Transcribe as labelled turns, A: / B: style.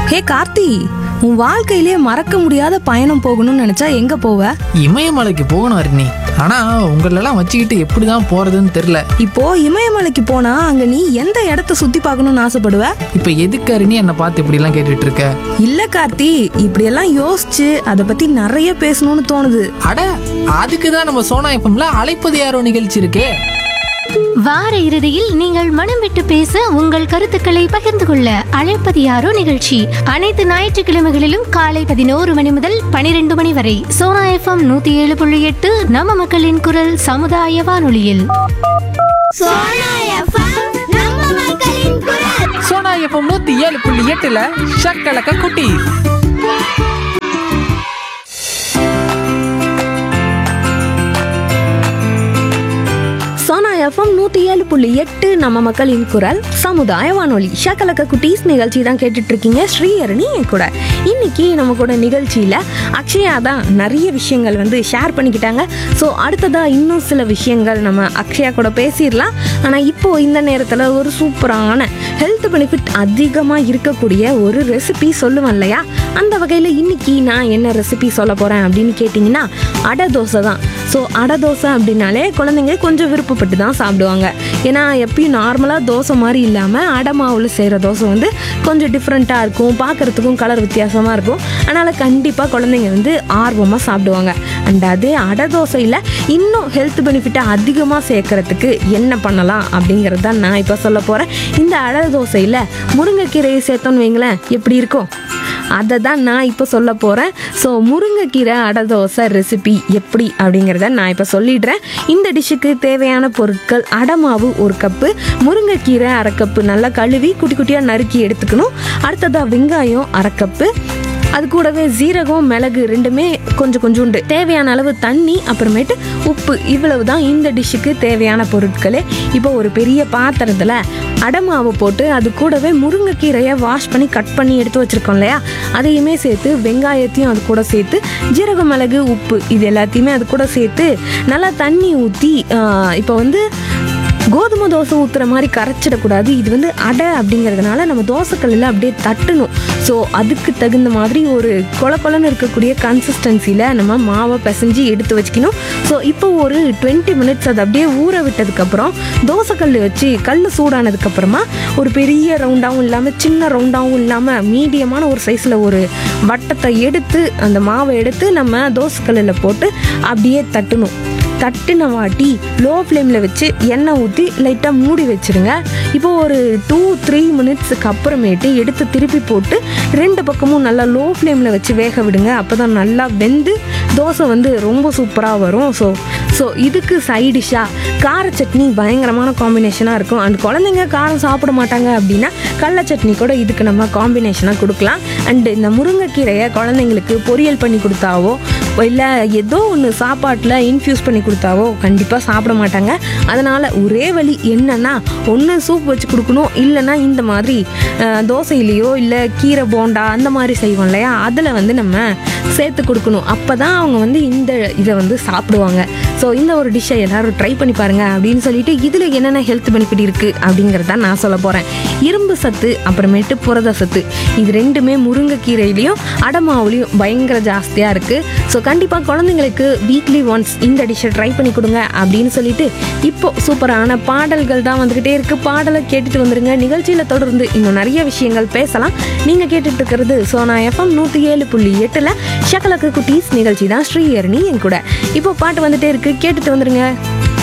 A: ஹே கார்த்தி உன் வாழ்க்கையிலே மறக்க முடியாத பயணம் போகணும்னு நினைச்சா எங்க போவ
B: இமயமலைக்கு போகணும் அருணி ஆனா உங்களெல்லாம் வச்சுக்கிட்டு எப்படிதான் போறதுன்னு தெரியல
A: இப்போ இமயமலைக்கு போனா அங்க நீ எந்த இடத்த சுத்தி பார்க்கணும்னு ஆசைப்படுவ
B: இப்ப எதுக்கு அருணி என்னை பார்த்து இப்படி எல்லாம் கேட்டுட்டு இருக்க
A: இல்ல கார்த்தி இப்படியெல்லாம் யோசிச்சு அதை பத்தி நிறைய பேசணும்னு தோணுது
B: அட அதுக்கு தான் நம்ம சோனா எஃப்எம்ல அழைப்பது யாரோ நிகழ்ச்சி இருக்கே
C: வார இறுதியில் நீங்கள் மனம் விட்டு பேச உங்கள் கருத்துக்களை பகிர்ந்து கொள்ள அழைப்பது யாரோ நிகழ்ச்சி அனைத்து ஞாயிற்றுக்கிழமைகளிலும் காலை பதினோரு மணி முதல் பனிரெண்டு மணி வரை சோனா எஃப்எம் நூத்தி ஏழு புள்ளி எட்டு நம்ம மக்களின் குரல் சமுதாய வானொலியில்
D: சோனா எஃப்எம் நம்ம மக்களின் குரல்
B: சோனா எஃப்எம் நூத்தி ஏழு புள்ளி எட்டுல ஷக்கலக்க குட்டி
A: சோனா எஃப்எம் நூத்தி ஏழு புள்ளி எட்டு நம்ம மக்களின் குரல் சமுதாய வானொலி ஷக்கலக்க குட்டீஸ் நிகழ்ச்சி தான் கேட்டுட்டு இருக்கீங்க ஸ்ரீஹரணி என் கூட இன்னைக்கு நம்ம கூட நிகழ்ச்சியில அக்ஷயா தான் நிறைய விஷயங்கள் வந்து ஷேர் பண்ணிக்கிட்டாங்க ஸோ அடுத்ததா இன்னும் சில விஷயங்கள் நம்ம அக்ஷயா கூட பேசிடலாம் ஆனா இப்போ இந்த நேரத்துல ஒரு சூப்பரான ஹெல்த் பெனிஃபிட் அதிகமாக இருக்கக்கூடிய ஒரு ரெசிபி சொல்லுவேன் இல்லையா அந்த வகையில் இன்னைக்கு நான் என்ன ரெசிபி சொல்ல போகிறேன் அப்படின்னு கேட்டிங்கன்னா அடை தோசை தான் ஸோ அடை தோசை அப்படின்னாலே குழந்தைங்க கொஞ்சம் விருப்பப்பட்டு தான் சாப்பிடுவாங்க ஏன்னா எப்பயும் நார்மலாக தோசை மாதிரி இல்லாமல் அடை மாவில் செய்கிற தோசை வந்து கொஞ்சம் டிஃப்ரெண்ட்டாக இருக்கும் பார்க்குறதுக்கும் கலர் வித்தியாசமாக இருக்கும் அதனால் கண்டிப்பாக குழந்தைங்க வந்து ஆர்வமாக சாப்பிடுவாங்க அண்ட் அதே அடை தோசையில் இன்னும் ஹெல்த் பெனிஃபிட்டை அதிகமாக சேர்க்கறதுக்கு என்ன பண்ணலாம் அப்படிங்கிறது தான் நான் இப்போ சொல்ல போகிறேன் இந்த அடை தோசையில் முருங்கைக்கீரையை சேர்த்தோன்னு வைங்களேன் எப்படி இருக்கும் அதை தான் நான் இப்போ சொல்ல போகிறேன் ஸோ முருங்கைக்கீரை அடை தோசை ரெசிபி எப்படி அப்படிங்கிறத நான் இப்போ சொல்லிடுறேன் இந்த டிஷ்ஷுக்கு தேவையான பொருட்கள் அடை மாவு ஒரு கப்பு முருங்கைக்கீரை அரை கப்பு நல்லா கழுவி குட்டி குட்டியாக நறுக்கி எடுத்துக்கணும் அடுத்ததாக வெங்காயம் அரை கப்பு அது கூடவே ஜீரகம் மிளகு ரெண்டுமே கொஞ்சம் கொஞ்சோண்டு தேவையான அளவு தண்ணி அப்புறமேட்டு உப்பு இவ்வளவு தான் இந்த டிஷ்ஷுக்கு தேவையான பொருட்களே இப்போ ஒரு பெரிய பாத்திரத்தில் அடமாவை போட்டு அது கூடவே முருங்கைக்கீரையை வாஷ் பண்ணி கட் பண்ணி எடுத்து வச்சுருக்கோம் இல்லையா அதையுமே சேர்த்து வெங்காயத்தையும் அது கூட சேர்த்து ஜீரக மிளகு உப்பு இது எல்லாத்தையுமே அது கூட சேர்த்து நல்லா தண்ணி ஊற்றி இப்போ வந்து கோதுமை தோசை ஊற்றுற மாதிரி கரைச்சிடக்கூடாது இது வந்து அடை அப்படிங்கிறதுனால நம்ம தோசைக்கல்லில் அப்படியே தட்டணும் ஸோ அதுக்கு தகுந்த மாதிரி ஒரு கொல கொலன்னு இருக்கக்கூடிய கன்சிஸ்டன்சியில் நம்ம மாவை பிசைஞ்சு எடுத்து வச்சுக்கணும் ஸோ இப்போ ஒரு டுவெண்ட்டி மினிட்ஸ் அதை அப்படியே ஊற விட்டதுக்கப்புறம் தோசைக்கல் வச்சு கல் சூடானதுக்கப்புறமா ஒரு பெரிய ரவுண்டாகவும் இல்லாமல் சின்ன ரவுண்டாகவும் இல்லாமல் மீடியமான ஒரு சைஸில் ஒரு வட்டத்தை எடுத்து அந்த மாவை எடுத்து நம்ம தோசைக்கல்லில் போட்டு அப்படியே தட்டணும் தட்டின வாட்டி லோ ஃப்ளேமில் வச்சு எண்ணெய் ஊற்றி லைட்டாக மூடி வச்சிருங்க இப்போ ஒரு டூ த்ரீ மினிட்ஸுக்கு அப்புறமேட்டு எடுத்து திருப்பி போட்டு ரெண்டு பக்கமும் நல்லா லோ ஃப்ளேமில் வச்சு வேக விடுங்க அப்போ தான் நல்லா வெந்து தோசை வந்து ரொம்ப சூப்பராக வரும் ஸோ ஸோ இதுக்கு சைடிஷ்ஷாக கார சட்னி பயங்கரமான காம்பினேஷனாக இருக்கும் அண்ட் குழந்தைங்க காரம் சாப்பிட மாட்டாங்க அப்படின்னா கடல சட்னி கூட இதுக்கு நம்ம காம்பினேஷனாக கொடுக்கலாம் அண்டு இந்த முருங்கைக்கீரையை குழந்தைங்களுக்கு பொரியல் பண்ணி கொடுத்தாவோ இல்லை ஏதோ ஒன்று சாப்பாட்டில் இன்ஃப்யூஸ் பண்ணி கொடுத்தாவோ கண்டிப்பாக சாப்பிட மாட்டாங்க அதனால் ஒரே வழி என்னன்னா ஒன்று சூப் வச்சு கொடுக்கணும் இல்லைன்னா இந்த மாதிரி அஹ், தோசையிலையோ இல்லை கீரை போண்டா அந்த மாதிரி செய்வோம் இல்லையா அதில் வந்து நம்ம சேர்த்து கொடுக்கணும் அப்போ தான் அவங்க வந்து இந்த இதை வந்து சாப்பிடுவாங்க ஸோ இந்த ஒரு டிஷ்ஷை எல்லாரும் ட்ரை பண்ணி பாருங்க அப்படின்னு சொல்லிட்டு இதில் என்னென்ன ஹெல்த் பெனிஃபிட் இருக்குது அப்படிங்கிறத நான் சொல்ல போகிறேன் இரும்பு சத்து அப்புறமேட்டு புரத சத்து இது ரெண்டுமே முருங்கைக்கீரையிலையும் அடமாவுலையும் பயங்கர ஜாஸ்தியாக இருக்குது ஸோ கண்டிப்பாக குழந்தைங்களுக்கு வீக்லி ஒன்ஸ் இந்த டிஷ்ஷை ட்ரை பண்ணி கொடுங்க அப்படின்னு சொல்லிட்டு இப்போ சூப்பரான பாடல்கள் தான் வந்துக்கிட்டே இருக்குது பாடலை கேட்டுட்டு வந்துருங்க நிகழ்ச்சியில் தொடர்ந்து இன்னும் நிறைய விஷயங்கள் பேசலாம் நீங்கள் கேட்டுட்டு இருக்கிறது சோனா எஃப்எம் நூற்றி ஏழு புள்ளி எட்டில் ஷக்கலக்கு குட்டீஸ் நிகழ்ச்சி தான் ஸ்ரீஹரணி என் கூட இப்போ பாட்டு வந்துட்டே இருக்கு கேட்டுட்டு வந்துருங்க